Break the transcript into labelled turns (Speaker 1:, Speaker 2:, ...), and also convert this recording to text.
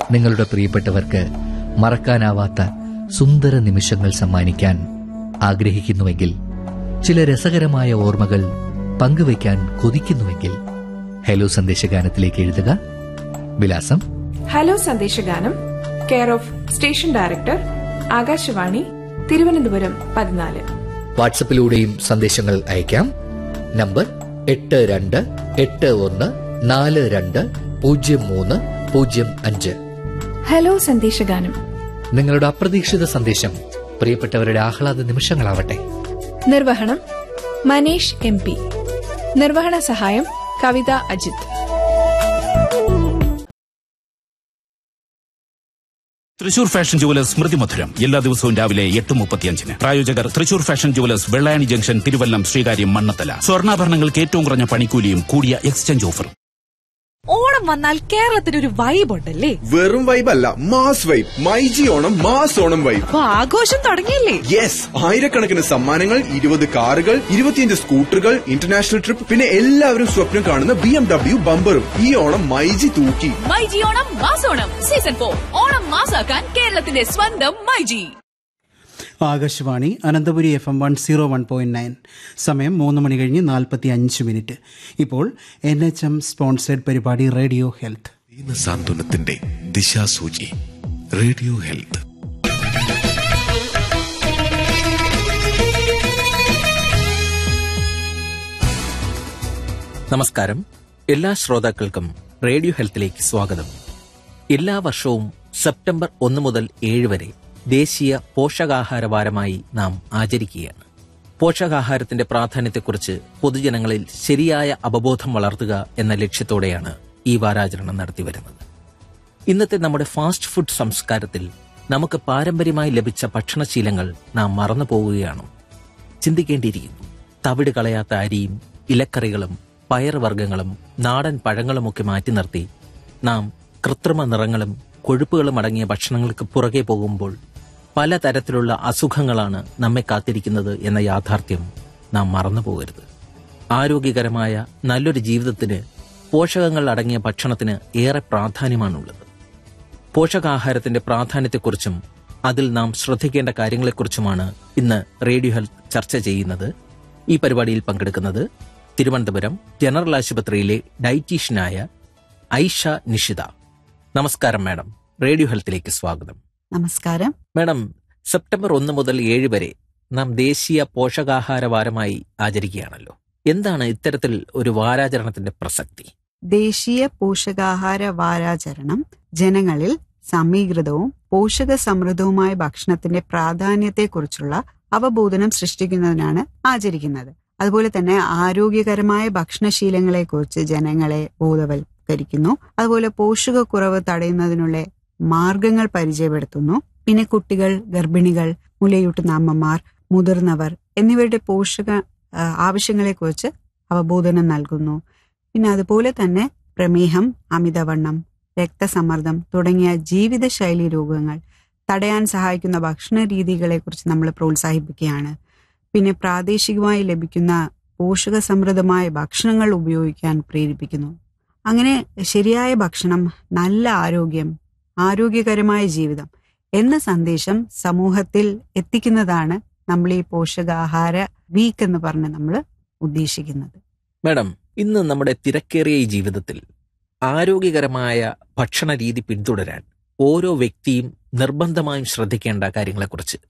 Speaker 1: നിങ്ങളുടെ പ്രിയപ്പെട്ടവർക്ക് മറക്കാനാവാത്ത സുന്ദര നിമിഷങ്ങൾ സമ്മാനിക്കാൻ ആഗ്രഹിക്കുന്നുവെങ്കിൽ ചില രസകരമായ ഓർമ്മകൾ പങ്കുവയ്ക്കാൻ കൊതിക്കുന്നുവെങ്കിൽ ഹലോ സന്ദേശഗാനത്തിലേക്ക് എഴുതുക വിലാസം
Speaker 2: ഹലോ സന്ദേശഗാനം care of station director Akashvani Thiruvananthapuram പതിനാല്
Speaker 1: വാട്സപ്പിലൂടെയും സന്ദേശങ്ങൾ അയക്കാം നമ്പർ എട്ട് രണ്ട് എട്ട് ഒന്ന് നാല് രണ്ട് പൂജ്യം മൂന്ന് പൂജ്യം അഞ്ച്
Speaker 2: ഹലോ സന്ദേശഗാനം
Speaker 1: നിങ്ങളുടെ അപ്രതീക്ഷിത സന്ദേശം പ്രിയപ്പെട്ടവരുടെ ആഹ്ലാദ നിമിഷങ്ങളാവട്ടെ
Speaker 2: നിർവഹണം മനേഷ് എം പി നിർവഹണ സഹായം കവിത അജിത്
Speaker 3: തൃശൂർ ഫാഷൻ ജുവലേഴ്സ് സ്മൃതി മധുരം എല്ലാ ദിവസവും രാവിലെ എട്ട് മുപ്പത്തിയഞ്ചിന് പ്രായോജകർ Thrissur fashion jewellers Vellayani junction Thiruvallam Sreekaryam Mannanthala സ്വർണ്ണാഭരണങ്ങൾക്ക് ഏറ്റവും കുറഞ്ഞ പണിക്കൂലിയും കൂടിയ എക്സ്ചേഞ്ച് ഓഫറും
Speaker 4: ഓണം വന്നാൽ കേരളത്തിന് ഒരു വൈബ് ഉണ്ടല്ലേ
Speaker 5: വെറും വൈബ് അല്ല mass vibe myG Onam mass Onam vibe
Speaker 4: അപ്പൊ ആഘോഷം തുടങ്ങിയില്ലേ
Speaker 5: യെസ് ആയിരക്കണക്കിന് സമ്മാനങ്ങൾ ഇരുപത് കാറുകൾ ഇരുപത്തിയഞ്ച് സ്കൂട്ടറുകൾ ഇന്റർനാഷണൽ ട്രിപ്പ് പിന്നെ എല്ലാവരും സ്വപ്നം കാണുന്ന ബി എം ഡബ്ല്യു ബമ്പറും ഈ ഓണം മൈജി തൂക്കി
Speaker 6: മൈജി ഓണം മാസോണം സീസൺ ഫോർ ഓണം മാസാക്കാൻ കേരളത്തിന്റെ സ്വന്തം myG
Speaker 7: Akashvani Ananthapuri F M one zero one point nine സമയം മൂന്ന് മണി കഴിഞ്ഞ് നാൽപ്പത്തി അഞ്ച് മിനിറ്റ് ഇപ്പോൾ എൻ എച്ച് എം സ്പോൺസേഡ് പരിപാടി റേഡിയോ ഹെൽത്ത്
Speaker 8: ദീനസാന്ത്വനത്തിന്റെ ദിശാസൂചി റേഡിയോ ഹെൽത്ത്
Speaker 9: നമസ്കാരം എല്ലാ ശ്രോതാക്കൾക്കും റേഡിയോ ഹെൽത്തിലേക്ക് സ്വാഗതം എല്ലാ വർഷവും സെപ്റ്റംബർ ഒന്ന് മുതൽ ഏഴ് വരെ ദേശീയ പോഷകാഹാര വാരമായി നാം ആചരിക്കുകയാണ് പോഷകാഹാരത്തിന്റെ പ്രാധാന്യത്തെക്കുറിച്ച് പൊതുജനങ്ങളിൽ ശരിയായ അവബോധം വളർത്തുക എന്ന ലക്ഷ്യത്തോടെയാണ് ഈ വാരാചരണം നടത്തിവരുന്നത് ഇന്നത്തെ നമ്മുടെ ഫാസ്റ്റ് ഫുഡ് സംസ്കാരത്തിൽ നമുക്ക് പാരമ്പര്യമായി ലഭിച്ച ഭക്ഷണശീലങ്ങൾ നാം മറന്നു പോവുകയാണോ ചിന്തിക്കേണ്ടിയിരിക്കുന്നു തവിട് കളയാത്ത അരിയും ഇലക്കറികളും പയറുവർഗ്ഗങ്ങളും നാടൻ പഴങ്ങളുമൊക്കെ മാറ്റി നിർത്തി നാം കൃത്രിമ നിറങ്ങളും കൊഴുപ്പുകളും അടങ്ങിയ ഭക്ഷണങ്ങൾക്ക് പുറകെ പോകുമ്പോൾ പലതരത്തിലുള്ള അസുഖങ്ങളാണ് നമ്മെ കാത്തിരിക്കുന്നത് എന്ന യാഥാർത്ഥ്യം നാം മറന്നു പോകരുത് ആരോഗ്യകരമായ നല്ലൊരു ജീവിതത്തിന് പോഷകങ്ങൾ അടങ്ങിയ ഭക്ഷണത്തിന് ഏറെ പ്രാധാന്യമാണുള്ളത് പോഷകാഹാരത്തിന്റെ പ്രാധാന്യത്തെക്കുറിച്ചും അതിൽ നാം ശ്രദ്ധിക്കേണ്ട കാര്യങ്ങളെക്കുറിച്ചുമാണ് ഇന്ന് റേഡിയോ ഹെൽത്ത് ചർച്ച ചെയ്യുന്നത് ഈ പരിപാടിയിൽ പങ്കെടുക്കുന്നത് തിരുവനന്തപുരം ജനറൽ ആശുപത്രിയിലെ ഡയറ്റീഷ്യനായ ഐഷ നിഷിത നമസ്കാരം മാഡം റേഡിയോ ഹെൽത്തിലേക്ക് സ്വാഗതം
Speaker 10: നമസ്കാരം
Speaker 9: മാഡം സെപ്റ്റംബർ ഒന്ന് മുതൽ ഏഴ് വരെ നാം ദേശീയ പോഷകാഹാര വാരമായി ആചരിക്കുകയാണല്ലോ എന്താണ് ഇത്തരത്തിൽ ഒരു വാരാചരണത്തിന്റെ പ്രസക്തി
Speaker 10: ദേശീയ പോഷകാഹാര വാരാചരണം ജനങ്ങളിൽ സമീകൃതവും പോഷക സമൃദ്ധവുമായ ഭക്ഷണത്തിന്റെ പ്രാധാന്യത്തെക്കുറിച്ചുള്ള അവബോധനം സൃഷ്ടിക്കുന്നതിനാണ് ആചരിക്കുന്നത് അതുപോലെ തന്നെ ആരോഗ്യകരമായ ഭക്ഷണശീലങ്ങളെക്കുറിച്ച് ജനങ്ങളെ ബോധവൽക്കരിക്കുന്നു അതുപോലെ പോഷകക്കുറവ് തടയുന്നതിനുള്ള മാർഗങ്ങൾ പരിചയപ്പെടുത്തുന്നു പിന്നെ കുട്ടികൾ ഗർഭിണികൾ മുലയൂട്ടുന്ന അമ്മമാർ മുതിർന്നവർ എന്നിവരുടെ പോഷക ആ, ആവശ്യങ്ങളെക്കുറിച്ച് അവബോധനം നൽകുന്നു പിന്നെ അതുപോലെ തന്നെ പ്രമേഹം അമിതവണ്ണം രക്തസമ്മർദ്ദം തുടങ്ങിയ ജീവിതശൈലി രോഗങ്ങൾ തടയാൻ സഹായിക്കുന്ന ഭക്ഷണ രീതികളെക്കുറിച്ച് നമ്മൾ പ്രോത്സാഹിപ്പിക്കുകയാണ് പിന്നെ പ്രാദേശികമായി ലഭിക്കുന്ന പോഷക സമൃദ്ധമായ ഭക്ഷണങ്ങൾ ഉപയോഗിക്കാൻ പ്രേരിപ്പിക്കുന്നു അങ്ങനെ ശരിയായ ഭക്ഷണം നല്ല ആരോഗ്യം ആരോഗ്യകരമായ ജീവിതം എന്ന സന്ദേശം സമൂഹത്തിൽ എത്തിക്കുന്നതാണ് നമ്മൾ ഈ പോഷകാഹാര വീക്ക് എന്ന് പറഞ്ഞ് നമ്മൾ ഉദ്ദേശിക്കുന്നത്
Speaker 9: മാഡം ഇന്ന് നമ്മുടെ തിരക്കേറിയ ഈ ജീവിതത്തിൽ ആരോഗ്യകരമായ ഭക്ഷണ രീതി പിന്തുടരാൻ ഓരോ വ്യക്തിയും നിർബന്ധമായും ശ്രദ്ധിക്കേണ്ട കാര്യങ്ങളെക്കുറിച്ച്